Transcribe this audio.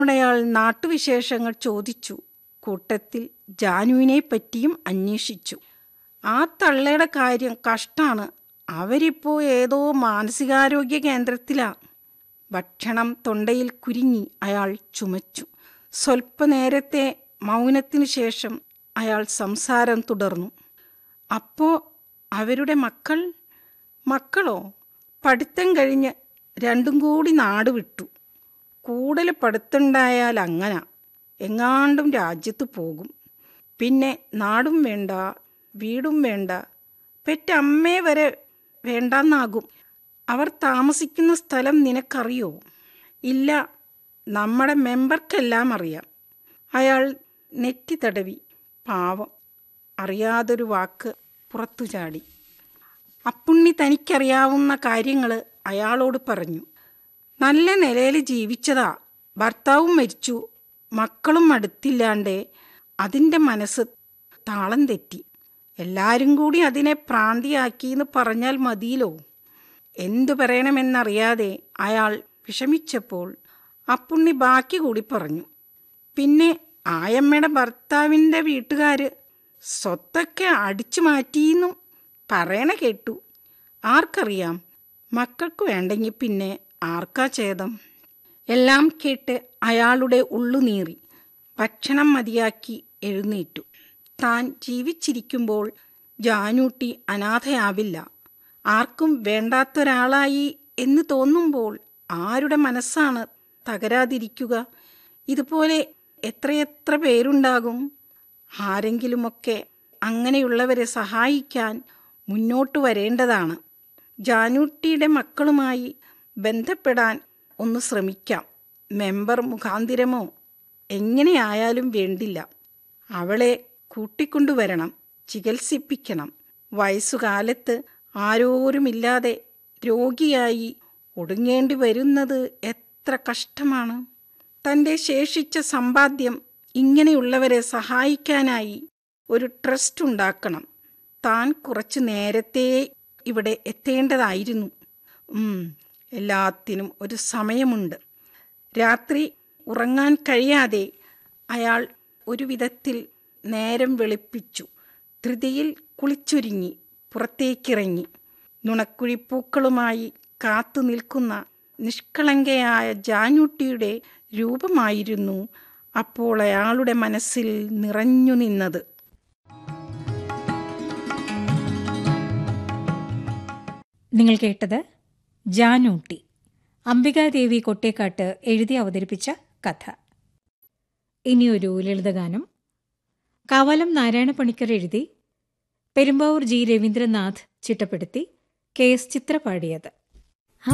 അയാൾ നാട്ടുവിശേഷങ്ങൾ ചോദിച്ചു കൂട്ടത്തിൽ ജാനുവിനെ പറ്റിയും അന്വേഷിച്ചു ആ തള്ളയുടെ കാര്യം കഷ്ടാണ് അവരിപ്പോ ഏതോ മാനസികാരോഗ്യ കേന്ദ്രത്തിലാ ഭക്ഷണം തൊണ്ടയിൽ കുരുങ്ങി അയാൾ ചുമച്ചു സ്വൽപ്പനേരത്തെ മൗനത്തിനു ശേഷം അയാൾ സംസാരം തുടർന്നു അപ്പോ അവരുടെ മക്കൾ മക്കളോ പഠിത്തം കഴിഞ്ഞ് രണ്ടും കൂടി നാട് വിട്ടു കൂടുതൽ പഠിത്തമുണ്ടായാൽ അങ്ങന എങ്ങാണ്ടും രാജ്യത്ത് പോകും പിന്നെ നാടും വേണ്ട വീടും വേണ്ട പെറ്റമ്മേ വരെ വേണ്ടെന്നാകും അവർ താമസിക്കുന്ന സ്ഥലം നിനക്കറിയോ ഇല്ല നമ്മുടെ മെമ്പർക്കെല്ലാം അറിയാം അയാൾ നെറ്റി തടവി പാവം അറിയാതൊരു വാക്ക് പുറത്തു ചാടി അപ്പുണ്ണി തനിക്കറിയാവുന്ന കാര്യങ്ങൾ അയാളോട് പറഞ്ഞു നല്ല നിലയിൽ ജീവിച്ചതാ ഭർത്താവും മരിച്ചു മക്കളും അടുത്തില്ലാണ്ടേ അതിൻ്റെ മനസ്സ് താളം തെറ്റി എല്ലാരും കൂടി അതിനെ പ്രാന്തിയാക്കിയെന്ന് പറഞ്ഞാൽ മതിയല്ലോ എന്തു പറയണമെന്നറിയാതെ അയാൾ വിഷമിച്ചപ്പോൾ അപ്പുണ്ണി ബാക്കി കൂടി പറഞ്ഞു പിന്നെ ആയമ്മയുടെ ഭർത്താവിൻ്റെ വീട്ടുകാർ സ്വത്തൊക്കെ അടിച്ചു മാറ്റിയെന്നും പറയണ കേട്ടു ആർക്കറിയാം മക്കൾക്ക് വേണ്ടെങ്കിൽ പിന്നെ ആർക്കാ ഛേദം എല്ലാം കേട്ട് അയാളുടെ ഉള്ളുനീറി ഭക്ഷണം മതിയാക്കി എഴുന്നേറ്റു താൻ ജീവിച്ചിരിക്കുമ്പോൾ ജാനൂട്ടി അനാഥയാവില്ല ആർക്കും വേണ്ടാത്തൊരാളായി എന്ന് തോന്നുമ്പോൾ ആരുടെ മനസ്സാണ് തകരാതിരിക്കുക ഇതുപോലെ എത്രയെത്ര പേരുണ്ടാകും ആരെങ്കിലുമൊക്കെ അങ്ങനെയുള്ളവരെ സഹായിക്കാൻ മുന്നോട്ട് വരേണ്ടതാണ് ജാനൂട്ടിയുടെ മക്കളുമായി ബന്ധപ്പെടാൻ ഒന്ന് ശ്രമിക്കാം മെമ്പർ മുഖാന്തിരമോ എങ്ങനെയായാലും വേണ്ടില്ല അവളെ കൂട്ടിക്കൊണ്ടുവരണം ചികിത്സിപ്പിക്കണം വയസ്സുകാലത്ത് ആരോരുമില്ലാതെ രോഗിയായി ഒടുങ്ങേണ്ടി വരുന്നത് എത്ര കഷ്ടമാണ് തൻ്റെ ശേഷിച്ച സമ്പാദ്യം ഇങ്ങനെയുള്ളവരെ സഹായിക്കാനായി ഒരു ട്രസ്റ്റ് ഉണ്ടാക്കണം താൻ കുറച്ചു നേരത്തെ ഇവിടെ എത്തേണ്ടതായിരുന്നു എല്ലാത്തിനും ഒരു സമയമുണ്ട് രാത്രി ഉറങ്ങാൻ കഴിയാതെ അയാൾ ഒരു വിധത്തിൽ നേരം വെളുപ്പിച്ചു ധൃതിയിൽ കുളിച്ചൊരുങ്ങി പുറത്തേക്കിറങ്ങി നുണക്കുഴിപ്പൂക്കളുമായി കാത്തു നിൽക്കുന്ന നിഷ്കളങ്കയായ ജാനൂട്ടിയുടെ രൂപമായിരുന്നു അപ്പോൾ അയാളുടെ മനസ്സിൽ നിറഞ്ഞു നിന്നത് നിങ്ങൾ കേട്ടത് ജാനൂട്ടി അംബികാദേവി കൊട്ടേക്കാട്ട് എഴുതി അവതരിപ്പിച്ച കഥ ഇനിയൊരു ലളിതഗാനം കാവാലം നാരായണ പണിക്കർ എഴുതി പെരുമ്പാവൂർ ജി രവീന്ദ്രനാഥ് ചിട്ടപ്പെടുത്തി കെ എസ് ചിത്ര പാടിയത്